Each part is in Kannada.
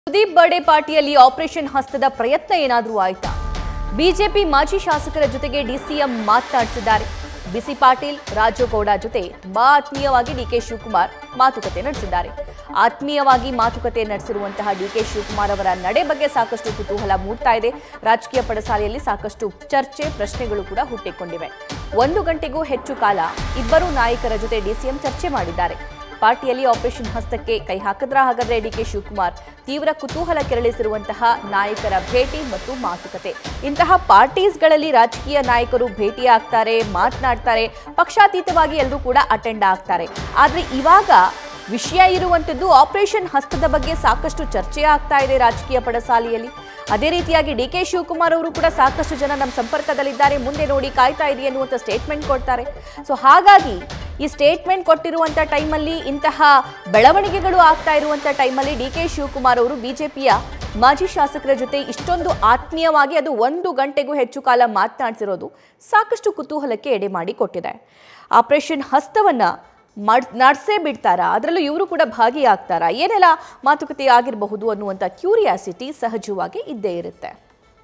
ಸುದೀಪ್ ಬರ್ಡೇ ಪಾರ್ಟಿಯಲ್ಲಿ ಆಪರೇಷನ್ ಹಸ್ತದ ಪ್ರಯತ್ನ ಏನಾದರೂ ಆಯ್ತಾ ಬಿಜೆಪಿ ಮಾಜಿ ಶಾಸಕರ ಜೊತೆಗೆ ಡಿಸಿಎಂ ಮಾತನಾಡಿಸಿದ್ದಾರೆ ಬಿಸಿ ಪಾಟೀಲ್ ರಾಜುಗೌಡ ಜೊತೆ ತುಂಬಾ ಆತ್ಮೀಯವಾಗಿ ಡಿಕೆ ಶಿವಕುಮಾರ್ ಮಾತುಕತೆ ನಡೆಸಿದ್ದಾರೆ ಆತ್ಮೀಯವಾಗಿ ಮಾತುಕತೆ ನಡೆಸಿರುವಂತಹ ಡಿಕೆ ಶಿವಕುಮಾರ್ ಅವರ ನಡೆ ಬಗ್ಗೆ ಸಾಕಷ್ಟು ಕುತೂಹಲ ಮೂಡ್ತಾ ಇದೆ ರಾಜಕೀಯ ಪಡಸಾಲೆಯಲ್ಲಿ ಸಾಕಷ್ಟು ಚರ್ಚೆ ಪ್ರಶ್ನೆಗಳು ಕೂಡ ಹುಟ್ಟಿಕೊಂಡಿವೆ ಒಂದು ಗಂಟೆಗೂ ಹೆಚ್ಚು ಕಾಲ ಇಬ್ಬರು ನಾಯಕರ ಜೊತೆ ಡಿಸಿಎಂ ಚರ್ಚೆ ಮಾಡಿದ್ದಾರೆ ಪಾರ್ಟಿಯಲ್ಲಿ ಆಪರೇಷನ್ ಹಸ್ತಕ್ಕೆ ಕೈ ಹಾಕಿದ್ರ ಹಾಗಾದ್ರೆ ಡಿಕೆ ಶಿವಕುಮಾರ್ ತೀವ್ರ ಕುತೂಹಲ ಕೆರಳಿಸಿರುವಂತಹ ನಾಯಕರ ಭೇಟಿ ಮತ್ತು ಮಾತುಕತೆ ಇಂತಹ ಪಾರ್ಟೀಸ್ಗಳಲ್ಲಿ ರಾಜಕೀಯ ನಾಯಕರು ಭೇಟಿ ಆಗ್ತಾರೆ ಮಾತನಾಡ್ತಾರೆ ಪಕ್ಷಾತೀತವಾಗಿ ಎಲ್ಲರೂ ಕೂಡ ಅಟೆಂಡ್ ಆಗ್ತಾರೆ ಆದ್ರೆ ಇವಾಗ ವಿಷಯ ಇರುವಂತದ್ದು ಆಪರೇಷನ್ ಹಸ್ತದ ಬಗ್ಗೆ ಸಾಕಷ್ಟು ಚರ್ಚೆ ಆಗ್ತಾ ಇದೆ ರಾಜಕೀಯ ಪಡಸಾಲೆಯಲ್ಲಿ ಅದೇ ರೀತಿಯಾಗಿ ಡಿ ಕೆ ಶಿವಕುಮಾರ್ ಅವರು ಕೂಡ ಸಾಕಷ್ಟು ಜನ ನಮ್ಮ ಸಂಪರ್ಕದಲ್ಲಿದ್ದಾರೆ ಮುಂದೆ ನೋಡಿ ಕಾಯ್ತಾ ಇರಿ ಅನ್ನುವಂಥ ಸ್ಟೇಟ್ಮೆಂಟ್ ಕೊಡ್ತಾರೆ ಸೊ ಹಾಗಾಗಿ ಈ ಸ್ಟೇಟ್ಮೆಂಟ್ ಕೊಟ್ಟಿರುವಂಥ ಟೈಮಲ್ಲಿ ಇಂತಹ ಬೆಳವಣಿಗೆಗಳು ಆಗ್ತಾ ಇರುವಂಥ ಟೈಮಲ್ಲಿ ಡಿ ಕೆ ಶಿವಕುಮಾರ್ ಅವರು ಬಿಜೆಪಿಯ ಮಾಜಿ ಶಾಸಕರ ಜೊತೆ ಇಷ್ಟೊಂದು ಆತ್ಮೀಯವಾಗಿ ಅದು ಒಂದು ಗಂಟೆಗೂ ಹೆಚ್ಚು ಕಾಲ ಮಾತನಾಡ್ತಿರೋದು ಸಾಕಷ್ಟು ಕುತೂಹಲಕ್ಕೆ ಎಡೆ ಮಾಡಿ ಕೊಟ್ಟಿದೆ ಆಪರೇಷನ್ ಹಸ್ತವನ್ನ ಮಾಡ್ ನಡೆಸೇ ಬಿಡ್ತಾರಾ ಅದರಲ್ಲೂ ಇವರು ಕೂಡ ಭಾಗಿಯಾಗ್ತಾರಾ ಏನೆಲ್ಲ ಮಾತುಕತೆ ಆಗಿರಬಹುದು ಅನ್ನುವಂಥ ಕ್ಯೂರಿಯಾಸಿಟಿ ಸಹಜವಾಗಿ ಇದ್ದೇ ಇರುತ್ತೆ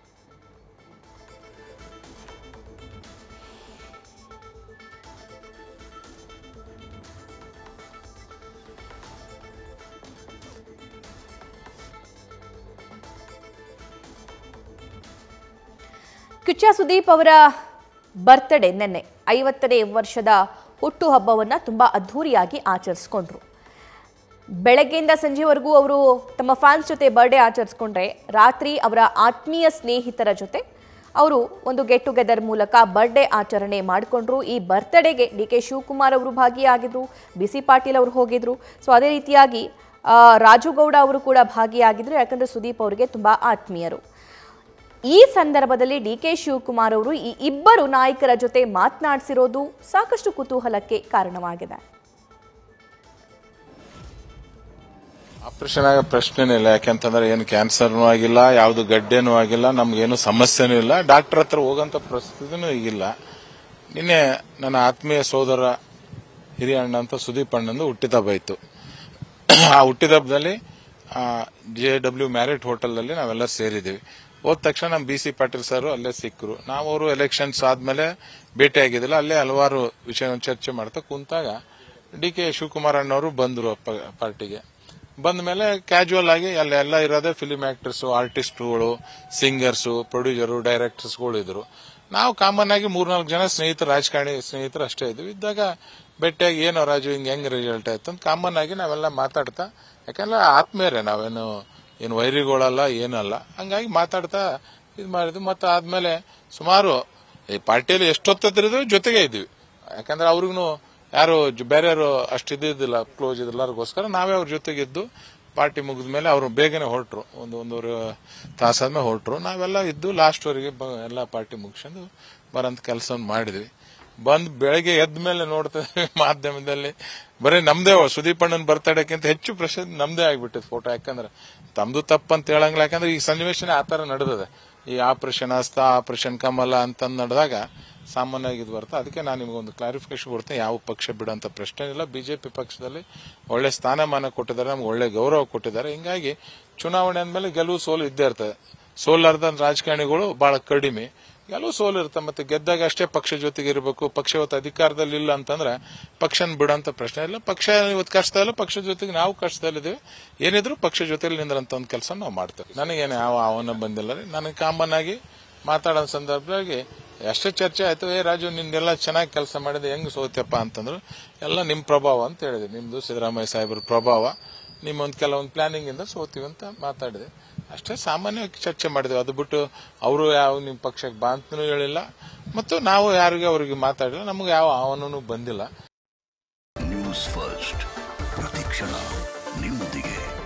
ಕಿಚ್ಚ ಸುದೀಪ್ ಅವರ ಬರ್ತ್ಡೇ ನಿನ್ನೆ ಐವತ್ತನೇ ವರ್ಷದ ಹುಟ್ಟುಹಬ್ಬವನ್ನ ತುಂಬಾ ಅದ್ಧೂರಿಯಾಗಿ ಆಚರಿಸ್ಕೊಂಡ್ರು ಬೆಳಗ್ಗೆಯಿಂದ ಸಂಜೆವರೆಗೂ ಅವರು ತಮ್ಮ ಫ್ಯಾನ್ಸ್ ಜೊತೆ ಬರ್ಡೇ ಆಚರಿಸ್ಕೊಂಡ್ರೆ ರಾತ್ರಿ ಅವರ ಆತ್ಮೀಯ ಸ್ನೇಹಿತರ ಜೊತೆ ಅವರು ಒಂದು ಗೆಟ್ ಟುಗೆದರ್ ಮೂಲಕ ಬರ್ಡೇ ಆಚರಣೆ ಮಾಡಿಕೊಂಡ್ರು ಈ ಬರ್ತ್ಡೇಗೆ ಡಿ ಕೆ ಶಿವಕುಮಾರ್ ಅವರು ಭಾಗಿಯಾಗಿದ್ರು ಬಿ ಸಿ ಪಾಟೀಲ್ ಅವರು ಹೋಗಿದ್ರು ಸೊ ಅದೇ ರೀತಿಯಾಗಿ ಆ, ರಾಜುಗೌಡ ಅವರು ಕೂಡ ಭಾಗಿಯಾಗಿದ್ರು ಯಾಕಂದ್ರೆ ಸುದೀಪ್ ಅವರಿಗೆ ತುಂಬಾ ಆತ್ಮೀಯರು ಈ ಸಂದರ್ಭದಲ್ಲಿ ಡಿ ಕೆ ಶಿವಕುಮಾರ್ ಅವರು ಈ ಇಬ್ಬರು ನಾಯಕರ ಜೊತೆ ಮಾತನಾಡಿಸಿರೋದು ಸಾಕಷ್ಟು ಕುತೂಹಲಕ್ಕೆ ಕಾರಣವಾಗಿದೆ ಆಪರೇಷನ್ ಆಗೋ ಪ್ರಶ್ನೆನೇ ಇಲ್ಲ ಯಾಕೆಂತಂದ್ರೆ ಏನು ಕ್ಯಾನ್ಸರ್ನೂ ಆಗಿಲ್ಲ ಯಾವುದು ಗಡ್ಡೆನೂ ಆಗಿಲ್ಲ ನಮ್ಗೇನು ಸಮಸ್ಯೆನೂ ಇಲ್ಲ ಡಾಕ್ಟರ್ ಹತ್ರ ಹೋಗಂತ ಪರಿಸ್ಥಿತಿನೂ ಈಗಿಲ್ಲ ನಿನ್ನೆ ನನ್ನ ಆತ್ಮೀಯ ಸೋದರ ಹಿರಿಯ ಅಣ್ಣ ಅಂತ ಸುದೀಪ್ ಅಣ್ಣಂದು ಹುಟ್ಟಿದಬ್ಬ ಇತ್ತು ಆ ಹುಟ್ಟಿದಬ್ಬದಲ್ಲಿ ಜೆ ಡಬ್ಲ್ಯೂ ಮ್ಯಾರಿಟ್ ಹೋಟೆಲ್ನಲ್ಲಿ ನಾವೆಲ್ಲ ಸೇರಿದ್ದೀವಿ ಹೋದ ತಕ್ಷಣ ನಮ್ಮ ಬಿ ಸಿ ಪಾಟೀಲ್ ಸರ್ ಅಲ್ಲೇ ಸಿಕ್ಕರು ನಾವು ಅವರು ಎಲೆಕ್ಷನ್ಸ್ ಆದ್ಮೇಲೆ ಭೇಟಿ ಆಗಿದ್ದಿಲ್ಲ ಅಲ್ಲೇ ಹಲವಾರು ವಿಷಯ ಚರ್ಚೆ ಮಾಡ್ತಾ ಕುಂತಾಗ ಡಿ ಕೆ ಶಿವಕುಮಾರ್ ಅಣ್ಣವರು ಬಂದರು ಪಾರ್ಟಿಗೆ ಬಂದ ಮೇಲೆ ಕ್ಯಾಜುವಲ್ ಆಗಿ ಅಲ್ಲೆಲ್ಲ ಇರೋದೇ ಫಿಲ್ಮ್ ಆಕ್ಟರ್ಸ್ ಆರ್ಟಿಸ್ಟ್ಗಳು ಸಿಂಗರ್ಸ್ ಪ್ರೊಡ್ಯೂಸರು ಡೈರೆಕ್ಟರ್ಸ್ಗಳು ಇದ್ರು ನಾವು ಕಾಮನ್ ಆಗಿ ಮೂರ್ನಾಲ್ಕು ಜನ ಸ್ನೇಹಿತರು ರಾಜಕಾರಣಿ ಸ್ನೇಹಿತರು ಅಷ್ಟೇ ಇದ್ವಿ ಇದ್ದಾಗ ಭೇಟಿಯಾಗಿ ಏನೋ ರಾಜು ಹಿಂಗೆ ಹೆಂಗ್ ರಿಸಲ್ಟ್ ಆಯ್ತು ಅಂತ ಕಾಮನ್ ಆಗಿ ನಾವೆಲ್ಲ ಮಾತಾಡ್ತಾ ಯಾಕಂದ್ರೆ ಆತ್ಮೀಯರೇ ನಾವೇನು ಏನು ವೈರಿಗಳಲ್ಲ ಏನಲ್ಲ ಹಂಗಾಗಿ ಮಾತಾಡ್ತಾ ಇದು ಮಾಡಿದ್ವಿ ಮತ್ತೆ ಆದ್ಮೇಲೆ ಸುಮಾರು ಈ ಪಾರ್ಟಿಯಲ್ಲಿ ಎಷ್ಟೊತ್ತಿದ್ರು ಜೊತೆಗೆ ಇದ್ವಿ ಯಾಕಂದ್ರೆ ಅವ್ರಿಗೂ ಯಾರು ಜ- ಬೇರೆಯವರು ಅಷ್ಟು ಇದ್ದಿದ್ದಿಲ್ಲ ಕ್ಲೋಸ್ ಇದ್ದಿಲ್ಲರಿಗೋಸ್ಕರ ನಾವೇ ಅವ್ರ ಜೊತೆಗಿದ್ದು ಪಾರ್ಟಿ ಮುಗಿದ ಮೇಲೆ ಅವರು ಬೇಗನೆ ಹೊರಟ್ರು ಒಂದು ಒಂದೂವರೆ ತಾಸಾದ್ಮೇಲೆ ಹೊರಟ್ರು ನಾವೆಲ್ಲ ಇದ್ದು ಲಾಸ್ಟ್ ವರೆಗೆ ಬ- ಎಲ್ಲ ಪಾರ್ಟಿ ಮುಗಿಸ್ಕೊಂಡು ಬರೋಂಥ ಕೆಲಸ ಮಾಡಿದ್ವಿ ಬಂದ್ ಬೆಳಗ್ಗೆ ಎದ್ದ ಮೇಲೆ ನೋಡ್ತಾ ಇದ್ವಿ ಮಾಧ್ಯಮದಲ್ಲಿ ಬರೀ ನಮ್ದೇ ಸುದೀಪ್ ಅಣ್ಣನ್ ಬರ್ತಡೇಕ್ಕಿಂತ ಹೆಚ್ಚು ಪ್ರಶ್ನೆ ನಮ್ದೇ ಆಗ್ಬಿಟ್ಟಿದ್ ಫೋಟೋ ಯಾಕಂದ್ರೆ ತಮ್ದು ತಪ್ಪಂತ ಹೇಳಂಗಿಲ್ಲ ಯಾಕಂದ್ರೆ ಈ ಸನ್ನಿವೇಶನೇ ಆ ತರ ನಡೆದಿದೆ ಈ ಆಪರೇಷನ್ ಹಸ್ತ ಆಪರೇಷನ್ ಕಮಲ ಅಂತ ನಡೆದಾಗ ಸಾಮಾನ್ಯವಾಗಿ ಇದು ಬರುತ್ತೆ ಅದಕ್ಕೆ ನಾನು ನಿಮ್ಗೊಂದು ಕ್ಲಾರಿಫಿಕೇಶನ್ ಕೊಡ್ತೇನೆ ಯಾವ ಪಕ್ಷ ಬಿಡೋಂತ ಪ್ರಶ್ನೆ ಇಲ್ಲ ಬಿಜೆಪಿ ಪಕ್ಷದಲ್ಲಿ ಒಳ್ಳೆ ಸ್ಥಾನಮಾನ ಕೊಟ್ಟಿದ್ದಾರೆ ನಮ್ಗೆ ಒಳ್ಳೆ ಗೌರವ ಕೊಟ್ಟಿದ್ದಾರೆ ಹಿಂಗಾಗಿ ಚುನಾವಣೆ ಅಂದ್ಮೇಲೆ ಗೆಲುವು ಸೋಲು ಇದ್ದೇ ಇರ್ತದೆ ಸೋಲಾರ್ದ ರಾಜಕಾರಣಿಗಳು ಬಹಳ ಕಡಿಮೆ ಗೆಲುವು ಸೋಲು ಇರುತ್ತೆ ಮತ್ತೆ ಗೆದ್ದಾಗ ಅಷ್ಟೇ ಪಕ್ಷ ಜೊತೆಗೆ ಇರಬೇಕು ಪಕ್ಷ ಇವತ್ತು ಅಧಿಕಾರದಲ್ಲಿ ಇಲ್ಲ ಅಂತಂದ್ರೆ ಪಕ್ಷನ ಬಿಡೋಂತ ಪ್ರಶ್ನೆ ಇಲ್ಲ ಪಕ್ಷ ಇವತ್ತು ಕಷ್ಟ ಇಲ್ಲ ಪಕ್ಷದ ಜೊತೆಗೆ ನಾವು ಕಷ್ಟದಲ್ಲಿದ್ದೀವಿ ಏನಿದ್ರು ಪಕ್ಷ ಜೊತೆಲಿ ನಿಂದ್ರಂತ ಒಂದು ಕೆಲಸ ನಾವು ಮಾಡ್ತೇವೆ ನನಗೇನು ಯಾವ ಆಹ್ವಾನ ಬಂದಿಲ್ಲ ರೀ ನನಗೆ ಕಾಮನ್ ಆಗಿ ಮಾತಾಡೋ ಸಂದರ್ಭದಲ್ಲಿ ಎಷ್ಟೇ ಚರ್ಚೆ ಆಯ್ತು ಏ ರಾಜು ನಿಂದೆಲ್ಲ ಚೆನ್ನಾಗಿ ಕೆಲಸ ಮಾಡಿದೆ ಹೆಂಗ್ ಸೋತ್ಯಪ್ಪ ಅಂತಂದ್ರು ಎಲ್ಲ ನಿಮ್ ಪ್ರಭಾವ ಅಂತ ಹೇಳಿದೆ ನಿಮ್ದು ಸಿದ್ದರಾಮಯ್ಯ ಸಾಹೇಬ್ರ ಪ್ರಭಾವ ನಿಮ್ಮೊಂದು ಕೆಲವೊಂದು ಪ್ಲಾನಿಂಗ್ ಇಂದ ಸೋತೀವಿ ಅಂತ ಮಾತಾಡಿದೆ ಅಷ್ಟೇ ಸಾಮಾನ್ಯವಾಗಿ ಚರ್ಚೆ ಮಾಡಿದ್ವಿ ಅದು ಬಿಟ್ಟು ಅವರು ಯಾವ ನಿಮ್ಮ ಪಕ್ಷಕ್ಕೆ ಬಾ ಅಂತನೂ ಹೇಳಿಲ್ಲ ಮತ್ತು ನಾವು ಯಾರಿಗೆ ಅವರಿಗೆ ಮಾತಾಡಿಲ್ಲ ನಮಗೆ ಯಾವ ಆಹ್ವಾನನೂ ಬಂದಿಲ್ಲ ನ್ಯೂಸ್ ಫಸ್ಟ್ ಪ್ರತಿಕ್ಷಣ ನಿಮ್ಮೊಂದಿಗೆ